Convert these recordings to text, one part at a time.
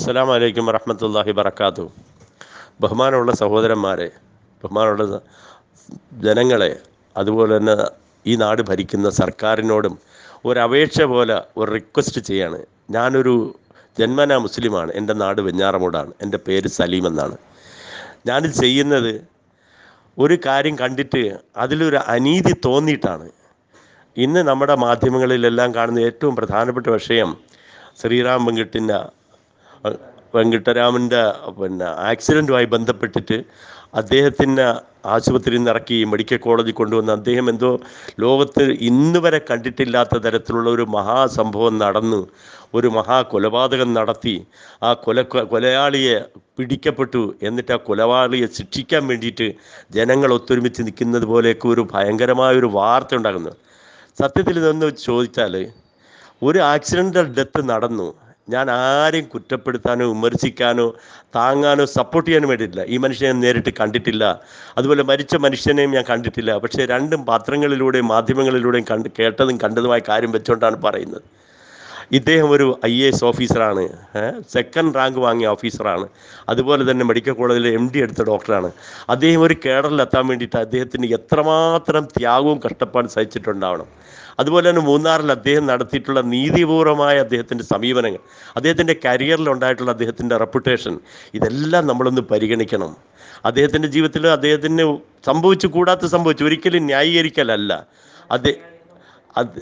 അസ്സലാമു അലൈക്കും വറഹ്മത്തുള്ളാഹി വബറകാത്തു ബഹുമാനമുള്ള സഹോദരന്മാരെ ബഹുമാനമുള്ള ജനങ്ങളെ അതുപോലെ തന്നെ ഈ നാട് ഭരിക്കുന്ന സർക്കാരിനോടും ഒരു അപേക്ഷ പോലെ ഒരു റിക്വസ്റ്റ് ചെയ്യാണ് ഞാനൊരു ജന്മന മുസ്ലിമാണ് എൻ്റെ നാട് വെഞ്ഞാറമൂടാണ് എൻ്റെ പേര് സലീം എന്നാണ് ഞാനിത് ചെയ്യുന്നത് ഒരു കാര്യം കണ്ടിട്ട് അതിലൊരു അനീതി തോന്നിയിട്ടാണ് ഇന്ന് നമ്മുടെ മാധ്യമങ്ങളിലെല്ലാം കാണുന്ന ഏറ്റവും പ്രധാനപ്പെട്ട വിഷയം ശ്രീറാം വെങ്കിട്ടിൻ്റെ വെങ്കിട്ടരാമൻ്റെ പിന്നെ ആക്സിഡൻറ്റുമായി ബന്ധപ്പെട്ടിട്ട് അദ്ദേഹത്തിന് ആശുപത്രിയിൽ നിന്ന് ഇറക്കി മെഡിക്കൽ കോളേജിൽ കൊണ്ടുവന്ന് അദ്ദേഹം എന്തോ ലോകത്ത് ഇന്ന് വരെ കണ്ടിട്ടില്ലാത്ത തരത്തിലുള്ള ഒരു മഹാസംഭവം നടന്നു ഒരു മഹാ കൊലപാതകം നടത്തി ആ കൊല കൊലയാളിയെ പിടിക്കപ്പെട്ടു എന്നിട്ട് ആ കൊലപാളിയെ ശിക്ഷിക്കാൻ വേണ്ടിയിട്ട് ജനങ്ങൾ ഒത്തൊരുമിച്ച് നിൽക്കുന്നത് പോലെയൊക്കെ ഒരു ഭയങ്കരമായ ഒരു വാർത്ത ഉണ്ടാകുന്നു സത്യത്തിൽ ഇതൊന്ന് ചോദിച്ചാൽ ഒരു ആക്സിഡൻ്റൽ ഡെത്ത് നടന്നു ഞാൻ ആരെയും കുറ്റപ്പെടുത്താനോ വിമർശിക്കാനോ താങ്ങാനോ സപ്പോർട്ട് ചെയ്യാനോ വേണ്ടിയിട്ടില്ല ഈ മനുഷ്യനെ നേരിട്ട് കണ്ടിട്ടില്ല അതുപോലെ മരിച്ച മനുഷ്യനെയും ഞാൻ കണ്ടിട്ടില്ല പക്ഷേ രണ്ടും പത്രങ്ങളിലൂടെയും മാധ്യമങ്ങളിലൂടെയും കണ്ട് കേട്ടതും കണ്ടതുമായ കാര്യം വെച്ചുകൊണ്ടാണ് പറയുന്നത് ഇദ്ദേഹം ഒരു ഐ എ എസ് ഓഫീസറാണ് സെക്കൻഡ് റാങ്ക് വാങ്ങിയ ഓഫീസറാണ് അതുപോലെ തന്നെ മെഡിക്കൽ കോളേജിലെ എം ഡി എടുത്ത ഡോക്ടറാണ് അദ്ദേഹം ഒരു കേഡറിലെത്താൻ വേണ്ടിയിട്ട് അദ്ദേഹത്തിന് എത്രമാത്രം ത്യാഗവും കഷ്ടപ്പാടും സഹിച്ചിട്ടുണ്ടാവണം അതുപോലെ തന്നെ മൂന്നാറിൽ അദ്ദേഹം നടത്തിയിട്ടുള്ള നീതിപൂർവമായ അദ്ദേഹത്തിൻ്റെ സമീപനങ്ങൾ അദ്ദേഹത്തിൻ്റെ കരിയറിൽ ഉണ്ടായിട്ടുള്ള അദ്ദേഹത്തിൻ്റെ റെപ്പുട്ടേഷൻ ഇതെല്ലാം നമ്മളൊന്ന് പരിഗണിക്കണം അദ്ദേഹത്തിൻ്റെ ജീവിതത്തിൽ അദ്ദേഹത്തിന് സംഭവിച്ചു കൂടാത്ത സംഭവിച്ചു ഒരിക്കലും ന്യായീകരിക്കലല്ല അതെ അത്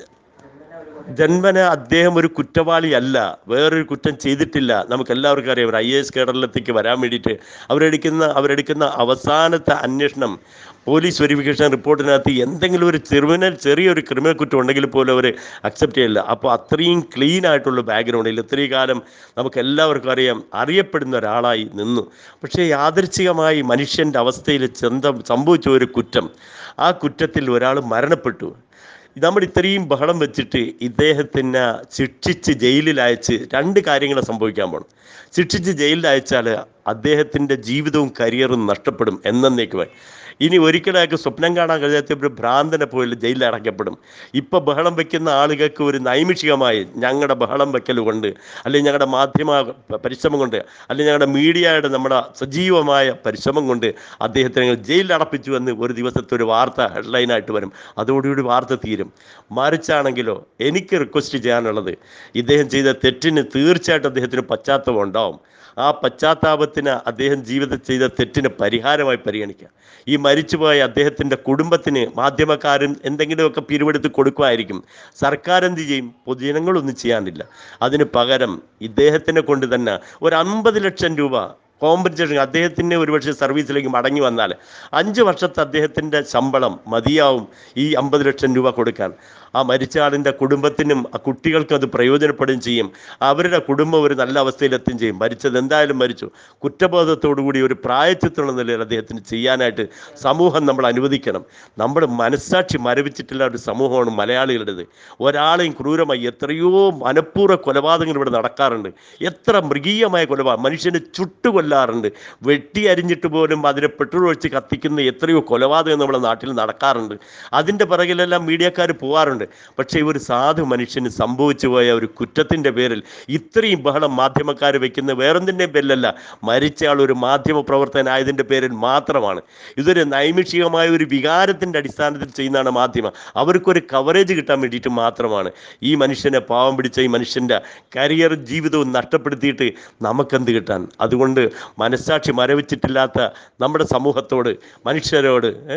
ജന്മന അദ്ദേഹം ഒരു കുറ്റവാളിയല്ല വേറൊരു കുറ്റം ചെയ്തിട്ടില്ല നമുക്ക് എല്ലാവർക്കും അറിയാം ഒരു ഐ എ എസ് കേഡറിലത്തേക്ക് വരാൻ വേണ്ടിയിട്ട് അവരെടുക്കുന്ന അവരെടുക്കുന്ന അവസാനത്തെ അന്വേഷണം പോലീസ് വെരിഫിക്കേഷൻ റിപ്പോർട്ടിനകത്ത് എന്തെങ്കിലും ഒരു ക്രിമിനൽ ചെറിയൊരു ക്രിമിനൽ കുറ്റം ഉണ്ടെങ്കിൽ പോലും അവർ അക്സെപ്റ്റ് ചെയ്യില്ല അപ്പോൾ അത്രയും ക്ലീൻ ആയിട്ടുള്ള ബാക്ക്ഗ്രൗണ്ടിൽ ഇത്രയും കാലം നമുക്ക് എല്ലാവർക്കും അറിയാം അറിയപ്പെടുന്ന ഒരാളായി നിന്നു പക്ഷേ യാദൃച്ഛികമായി മനുഷ്യൻ്റെ അവസ്ഥയിൽ ചെന്തം സംഭവിച്ച ഒരു കുറ്റം ആ കുറ്റത്തിൽ ഒരാൾ മരണപ്പെട്ടു നമ്മൾ ഇത്രയും ബഹളം വെച്ചിട്ട് ഇദ്ദേഹത്തിനെ ശിക്ഷിച്ച് ജയിലിൽ അയച്ച് രണ്ട് കാര്യങ്ങൾ സംഭവിക്കാൻ പോകണം ശിക്ഷിച്ച് ജയിലിൽ അയച്ചാൽ അദ്ദേഹത്തിൻ്റെ ജീവിതവും കരിയറും നഷ്ടപ്പെടും എന്നേക്കുമായി ഇനി ഒരിക്കലൊക്കെ സ്വപ്നം കാണാൻ കഴിയാത്ത ഒരു ഭ്രാന്തനെ പോലെ ജയിലിൽ അടയ്ക്കപ്പെടും ഇപ്പം ബഹളം വെക്കുന്ന ആളുകൾക്ക് ഒരു നൈമിഷികമായി ഞങ്ങളുടെ ബഹളം വെക്കൽ കൊണ്ട് അല്ലെങ്കിൽ ഞങ്ങളുടെ മാധ്യമ പരിശ്രമം കൊണ്ട് അല്ലെങ്കിൽ ഞങ്ങളുടെ മീഡിയയുടെ നമ്മുടെ സജീവമായ പരിശ്രമം കൊണ്ട് അദ്ദേഹത്തെ ഞങ്ങൾ ജയിലിൽ അടപ്പിച്ചു എന്ന് ഒരു ദിവസത്തെ ഒരു വാർത്ത ഹെഡ്ലൈനായിട്ട് വരും അതോടുകൂടി വാർത്ത തീരും മറിച്ചാണെങ്കിലോ എനിക്ക് റിക്വസ്റ്റ് ചെയ്യാനുള്ളത് ഇദ്ദേഹം ചെയ്ത തെറ്റിന് തീർച്ചയായിട്ടും അദ്ദേഹത്തിന് പശ്ചാത്തലം ഉണ്ടാവും ആ പശ്ചാത്താപത്തിന് അദ്ദേഹം ജീവിതം ചെയ്ത തെറ്റിന് പരിഹാരമായി പരിഗണിക്കുക ഈ മരിച്ചുപോയ അദ്ദേഹത്തിൻ്റെ കുടുംബത്തിന് മാധ്യമക്കാരൻ എന്തെങ്കിലുമൊക്കെ പിരിവെടുത്ത് കൊടുക്കുമായിരിക്കും സർക്കാർ എന്ത് ചെയ്യും പൊതുജനങ്ങളൊന്നും ചെയ്യാനില്ല അതിന് പകരം ഇദ്ദേഹത്തിനെ കൊണ്ട് തന്നെ ഒരു അമ്പത് ലക്ഷം രൂപ കോമ്പൻസേഷൻ അദ്ദേഹത്തിന് ഒരുപക്ഷെ സർവീസിലേക്ക് മടങ്ങി വന്നാൽ അഞ്ച് വർഷത്തെ അദ്ദേഹത്തിൻ്റെ ശമ്പളം മതിയാവും ഈ അമ്പത് ലക്ഷം രൂപ കൊടുക്കാൻ ആ മരിച്ച ആളിൻ്റെ കുടുംബത്തിനും ആ കുട്ടികൾക്കും അത് പ്രയോജനപ്പെടുകയും ചെയ്യും അവരുടെ കുടുംബം ഒരു നല്ല അവസ്ഥയിലെത്തുകയും ചെയ്യും മരിച്ചത് എന്തായാലും മരിച്ചു കുറ്റബോധത്തോടുകൂടി ഒരു പ്രായച്ചിത്തുള്ള നിലയിൽ അദ്ദേഹത്തിന് ചെയ്യാനായിട്ട് സമൂഹം നമ്മൾ അനുവദിക്കണം നമ്മുടെ മനസ്സാക്ഷി മരവിച്ചിട്ടുള്ള ഒരു സമൂഹമാണ് മലയാളികളുടേത് ഒരാളെയും ക്രൂരമായി എത്രയോ മനഃപൂർവ്വ കൊലപാതകങ്ങൾ ഇവിടെ നടക്കാറുണ്ട് എത്ര മൃഗീയമായ കൊലപാതകം മനുഷ്യനെ ചുട്ടുകൊല്ലാറുണ്ട് വെട്ടി അരിഞ്ഞിട്ട് പോലും അതിനെ പെട്രോൾ ഒഴിച്ച് കത്തിക്കുന്ന എത്രയോ കൊലപാതകം നമ്മുടെ നാട്ടിൽ നടക്കാറുണ്ട് അതിൻ്റെ പിറകിലെല്ലാം മീഡിയക്കാർ പോകാറുണ്ട് പക്ഷേ ഒരു സാധു മനുഷ്യന് സംഭവിച്ചു പോയ ഒരു കുറ്റത്തിൻ്റെ പേരിൽ ഇത്രയും ബഹളം മാധ്യമക്കാർ വെക്കുന്ന വേറൊന്നിൻ്റെയും പേരിലല്ല മരിച്ചയാൾ ഒരു മാധ്യമ പ്രവർത്തകനായതിൻ്റെ പേരിൽ മാത്രമാണ് ഇതൊരു നൈമിഷികമായ ഒരു വികാരത്തിൻ്റെ അടിസ്ഥാനത്തിൽ ചെയ്യുന്നതാണ് മാധ്യമം അവർക്കൊരു കവറേജ് കിട്ടാൻ വേണ്ടിയിട്ട് മാത്രമാണ് ഈ മനുഷ്യനെ പാവം പിടിച്ച ഈ മനുഷ്യൻ്റെ കരിയർ ജീവിതവും നഷ്ടപ്പെടുത്തിയിട്ട് നമുക്കെന്ത് കിട്ടാൻ അതുകൊണ്ട് മനസ്സാക്ഷി മരവിച്ചിട്ടില്ലാത്ത നമ്മുടെ സമൂഹത്തോട് മനുഷ്യരോട് ഏ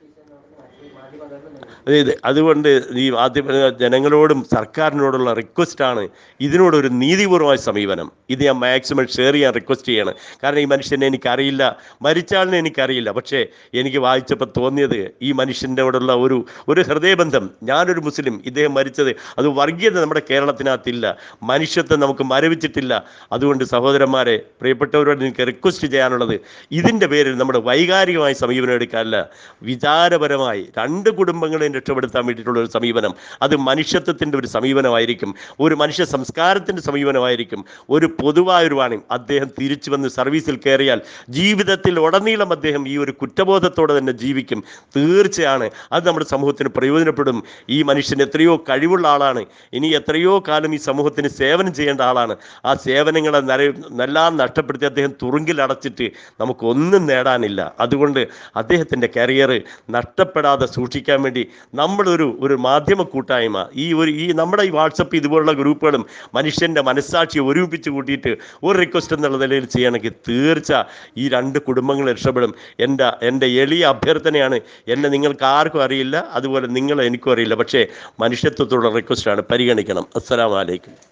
അതായത് അതുകൊണ്ട് ഈ ആദ്യം ജനങ്ങളോടും സർക്കാരിനോടുള്ള റിക്വസ്റ്റാണ് ഇതിനോടൊരു നീതിപൂർവമായ സമീപനം ഇത് ഞാൻ മാക്സിമം ഷെയർ ചെയ്യാൻ റിക്വസ്റ്റ് ചെയ്യണം കാരണം ഈ മനുഷ്യനെ എനിക്കറിയില്ല മരിച്ചാളിനെ എനിക്കറിയില്ല പക്ഷേ എനിക്ക് വായിച്ചപ്പോൾ തോന്നിയത് ഈ മനുഷ്യൻ്റെയോടുള്ള ഒരു ഒരു ഹൃദയബന്ധം ഞാനൊരു മുസ്ലിം ഇദ്ദേഹം മരിച്ചത് അത് വർഗീയത നമ്മുടെ കേരളത്തിനകത്തില്ല മനുഷ്യത്വം നമുക്ക് മരവിച്ചിട്ടില്ല അതുകൊണ്ട് സഹോദരന്മാരെ പ്രിയപ്പെട്ടവരോട് എനിക്ക് റിക്വസ്റ്റ് ചെയ്യാനുള്ളത് ഇതിൻ്റെ പേരിൽ നമ്മുടെ വൈകാരികമായ സമീപനം എടുക്കാനല്ല വിചാരപരമായി രണ്ട് കുടുംബങ്ങളെയും രക്ഷപ്പെടുത്താൻ വേണ്ടിയിട്ടുള്ള ഒരു സമീപനം അത് മനുഷ്യത്വത്തിൻ്റെ ഒരു സമീപനമായിരിക്കും ഒരു മനുഷ്യ സംസ്കാരത്തിൻ്റെ സമീപനമായിരിക്കും ഒരു പൊതുവായൊരു വാണി അദ്ദേഹം തിരിച്ചു വന്ന് സർവീസിൽ കയറിയാൽ ജീവിതത്തിൽ ഉടനീളം അദ്ദേഹം ഈ ഒരു കുറ്റബോധത്തോടെ തന്നെ ജീവിക്കും തീർച്ചയാണ് അത് നമ്മുടെ സമൂഹത്തിന് പ്രയോജനപ്പെടും ഈ മനുഷ്യൻ എത്രയോ കഴിവുള്ള ആളാണ് ഇനി എത്രയോ കാലം ഈ സമൂഹത്തിന് സേവനം ചെയ്യേണ്ട ആളാണ് ആ സേവനങ്ങളെ നര എല്ലാം നഷ്ടപ്പെടുത്തി അദ്ദേഹം തുറുങ്കിൽ അടച്ചിട്ട് നമുക്കൊന്നും നേടാനില്ല അതുകൊണ്ട് അദ്ദേഹത്തിൻ്റെ കരിയർ നഷ്ടപ്പെടാതെ സൂക്ഷിക്കാൻ വേണ്ടി നമ്മളൊരു ഒരു മാധ്യമ കൂട്ടായ്മ ഈ ഒരു ഈ നമ്മുടെ ഈ വാട്സപ്പ് ഇതുപോലുള്ള ഗ്രൂപ്പുകളും മനുഷ്യൻ്റെ മനസ്സാക്ഷിയെ ഒരുമിപ്പിച്ച് കൂട്ടിയിട്ട് ഒരു റിക്വസ്റ്റ് എന്നുള്ള നിലയിൽ ചെയ്യണമെങ്കിൽ തീർച്ച ഈ രണ്ട് കുടുംബങ്ങൾ രക്ഷപ്പെടും എൻ്റെ എൻ്റെ എളിയ അഭ്യർത്ഥനയാണ് എന്നെ നിങ്ങൾക്ക് ആർക്കും അറിയില്ല അതുപോലെ നിങ്ങൾ എനിക്കും അറിയില്ല പക്ഷേ മനുഷ്യത്വത്തോടുള്ള റിക്വസ്റ്റാണ് പരിഗണിക്കണം അസ്സലാമലൈക്കും